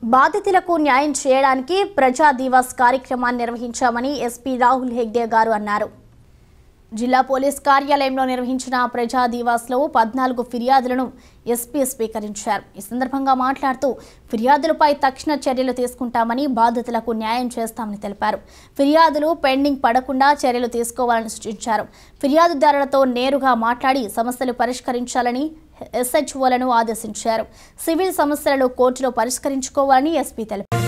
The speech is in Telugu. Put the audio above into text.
బాధితులకు న్యాయం చేయడానికి ప్రజా దివాస్ కార్యక్రమాన్ని నిర్వహించామని ఎస్పీ రాహుల్ హెగ్డే గారు అన్నారు జిల్లా పోలీస్ కార్యాలయంలో నిర్వహించిన ప్రజా దివాస్లో పద్నాలుగు ఫిర్యాదులను ఎస్పీ స్వీకరించారు ఈ సందర్భంగా మాట్లాడుతూ ఫిర్యాదులపై తక్షణ చర్యలు తీసుకుంటామని బాధితులకు న్యాయం చేస్తామని తెలిపారు ఫిర్యాదులు పెండింగ్ పడకుండా చర్యలు తీసుకోవాలని సూచించారు ఫిర్యాదుదారులతో నేరుగా మాట్లాడి సమస్యలు పరిష్కరించాలని ఎస్హెచ్ఓలను ఆదేశించారు సివిల్ సమస్యలను కోర్టులో పరిష్కరించుకోవాలని ఎస్పీ తెలిపారు